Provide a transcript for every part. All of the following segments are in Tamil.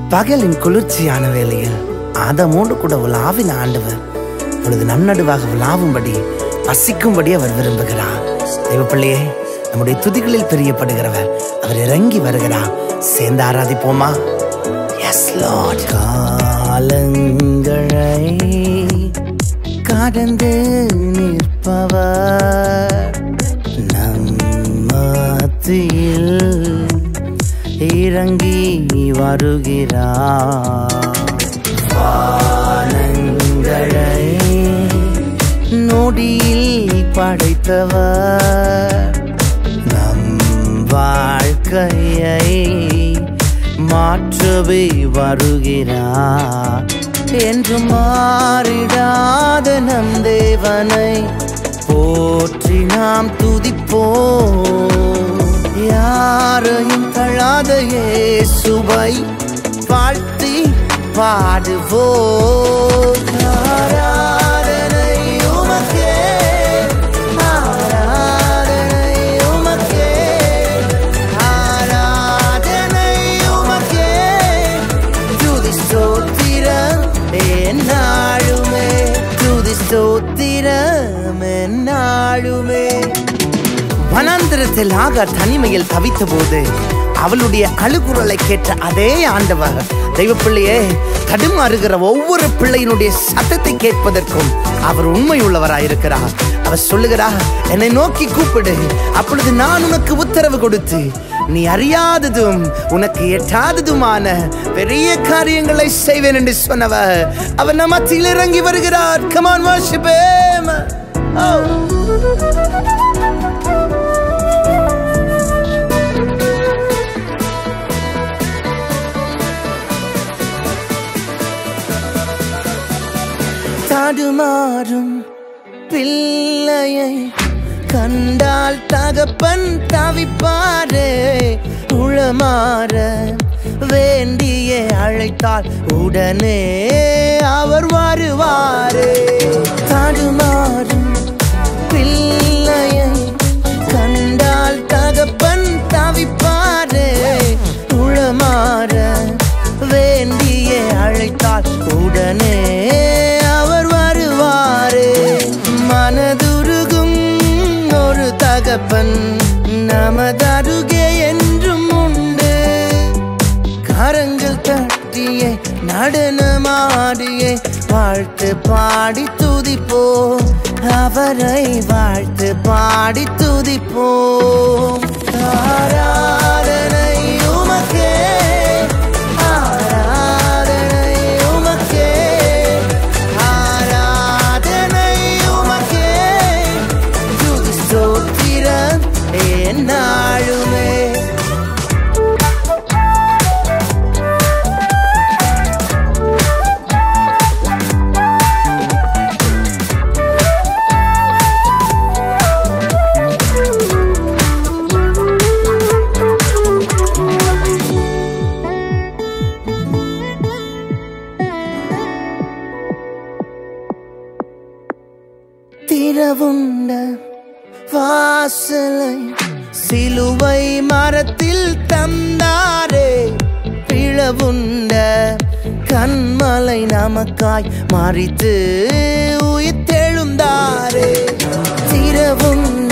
பகலின் குளிர்ச்சியான வேளையில் ஆதமோடு கூட உலாவின ஆண்டவர் பொழுது நன்னடுவாக உலாவும்படி பசிக்கும்படி அவர் விரும்புகிறார் தெய்வ பிள்ளையே நம்முடைய துதிகளில் பிரியப்படுகிறவர் அவர் இறங்கி வருகிறார் சேர்ந்து ஆராதிப்போமா எஸ் லார்ட் காலங்களை கடந்து நிற்பவர் நம் மத்தியில் இறங்கி வருகிறார் வானங்களை நொடியில் படைத்தவர் நம் வாழ்க்கையை மாற்றவே வருகிறார் என்று மாறிடாத நம் தேவனை போற்றி நாம் துதிப்போம் யாரையும் தழாத இயேசுவை வாழ்த்தி பாடுவோம் ஆராதனை உமக்கே ஆராதனை உமக்கே ஆராதனை உமக்கே துதி ஸ்தோத்திரம் என்னாளுமே துதி ஸ்தோத்திரம் என்னாளுமே வனாந்திரத்தில் ஆகார் தனிமையில் தவித்த போது அவளுடைய அழுகுரலை கேட்ட அதே ஆண்டவர் தெய்வ பிள்ளையே தடுமாறுகிற ஒவ்வொரு பிள்ளையினுடைய சத்தத்தை கேட்பதற்கும் அவர் உண்மை உள்ளவராயிருக்கிறார் அவர் சொல்லுகிறார் என்னை நோக்கி கூப்பிடு அப்பொழுது நான் உனக்கு உத்தரவு கொடுத்து நீ அறியாததும் உனக்கு எட்டாததுமான பெரிய காரியங்களை செய்வேன் என்று சொன்னவர் அவர் நம்ம மத்தியில் இறங்கி வருகிறார் கமான் worship him. Oh. தடுமாறும் பிள்ளையை கண்டால் தகப்பன் தவிப்பாரே உளமாற வேண்டியே அழைத்தால் உடனே அவர் வருவாரே தடுமாறும் பிள்ளையை கண்டால் தகப்பன் தவிப்பாரே உளமாற வேண்டியே அழைத்தால் உடனே அவர் வருவாரே மனதுருகும் ஒரு தகப்பன் நமதருகே என்றும் உண்டு கரங்கள் தட்டியே நடனமாடியே வாழ்த்து பாடி துதிப்போம் அவரை வாழ்த்து பாடி துதிப்போம் ஆராதனை உமக்கே ஆராதனை உமக்கே ஆராதனை உமக்கே துதி ஸ்தோத்திரம் என்னாளுமே திறவுண்ட வாசலை சிலுவை மரத்தில் தந்தாரே பிளவுண்ட கண்மலை நமக்காய் மறித்து உயிர்த்தெழுந்தாரே திறவுண்ட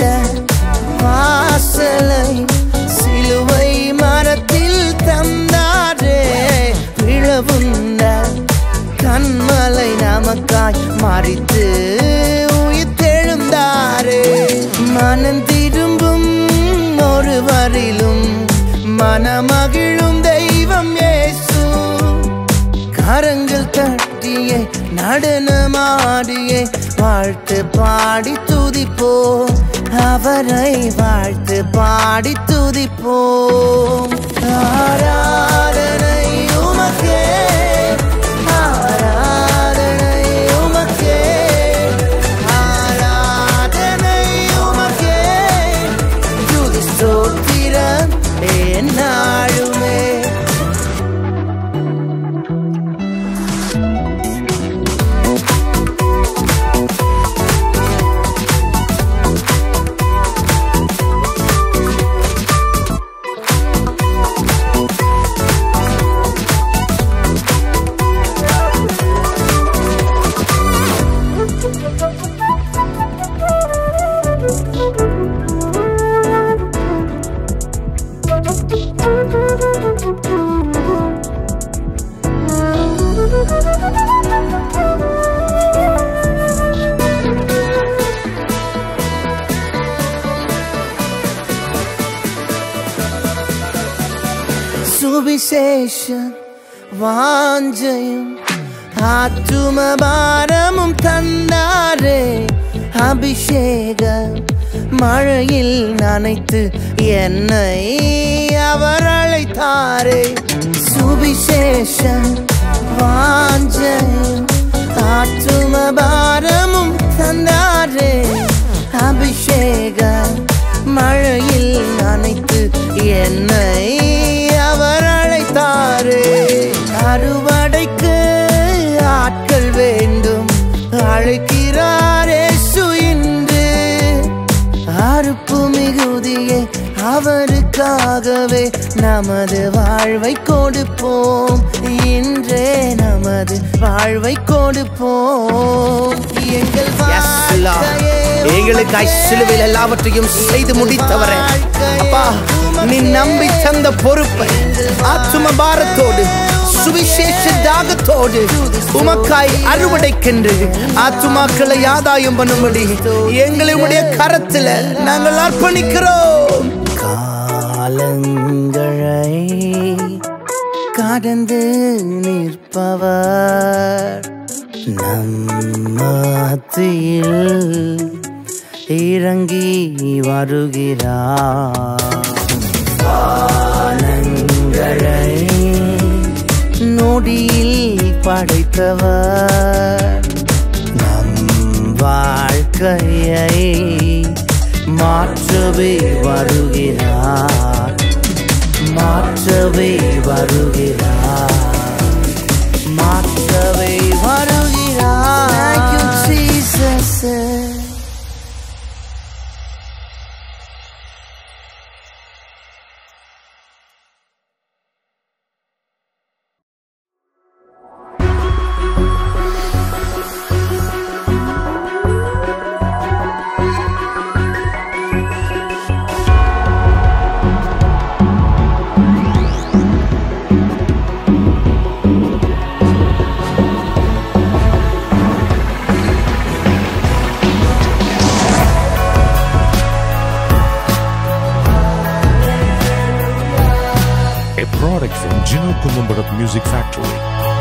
வாசலை சிலுவை மரத்தில் தந்தாரே பிளவுண்ட கண்மலை நமக்காய் மறித்து உயிர்த்தெழுந்தாரே மனம் திரும்பும் ஒருவரிலும் மனமகிழும் தெய்வம் இயேசு கரங்கள் தட்டியே நடனமாடியே வாழ்த்து பாடி துதிப்போம் அவரை வாழ்த்து பாடி துதிப்போம் ஆராதனை உமக்கே ஆராதனை உமக்கே ஆராதனை உமக்கே துதி ஸ்தோத்திரம் என்னாளுமே സുവിശേഷ വാഞ്ചയും ആറ്റുമഭാരമും തന്നാരേ അഭിഷേക മഴയിൽ നനയ്ത്ത് എന്നെ അവർ അழைத்தாரே സുവിശേഷ വാഞ്ചയും ആറ്റുമഭാരമും തന്നാരേ அபிஷேக மழையில் நனைத்து என்னை அவர் அழைத்தாரே அறுவடைக்கு ஆட்கள் வேண்டும் அழைக்கிறாரே சுயின்று அறுப்பு மிகுதியே அவருக்காகவே நமது வாழ்வை கொடுப்போம் இன்றே நமது வாழ்வை கொடுப்போம் எங்கள் வாழ்க்கையே எங்களுக்காய் சிலுவையில் எல்லாவற்றையும் செய்து முடித்தவரே அப்பா நீ நம்பி தந்த பொறுப்பை ஆத்தும பாரத்தோடு சுவிசேஷ தாகத்தோடு உமக்காய் அறுவடைக்கென்று ஆத்துமாக்களை ஆதாயம் பண்ணும்படி எங்களை உடைய கரத்துல நாங்கள் அர்ப்பணிக்கிறோம் காலங்களை கடந்து நிற்பவர் நம்மத்தில் இறங்கி வருகிறார் வானங்களை நொடியில் படைத்தவர் நம் வாழ்க்கையை மாற்றவே வருகிறார் மாற்றவே வருகிறார் மாற்றவே வருகிறார் Thank you, Jesus. a product from Gino Columbarat Music Factory.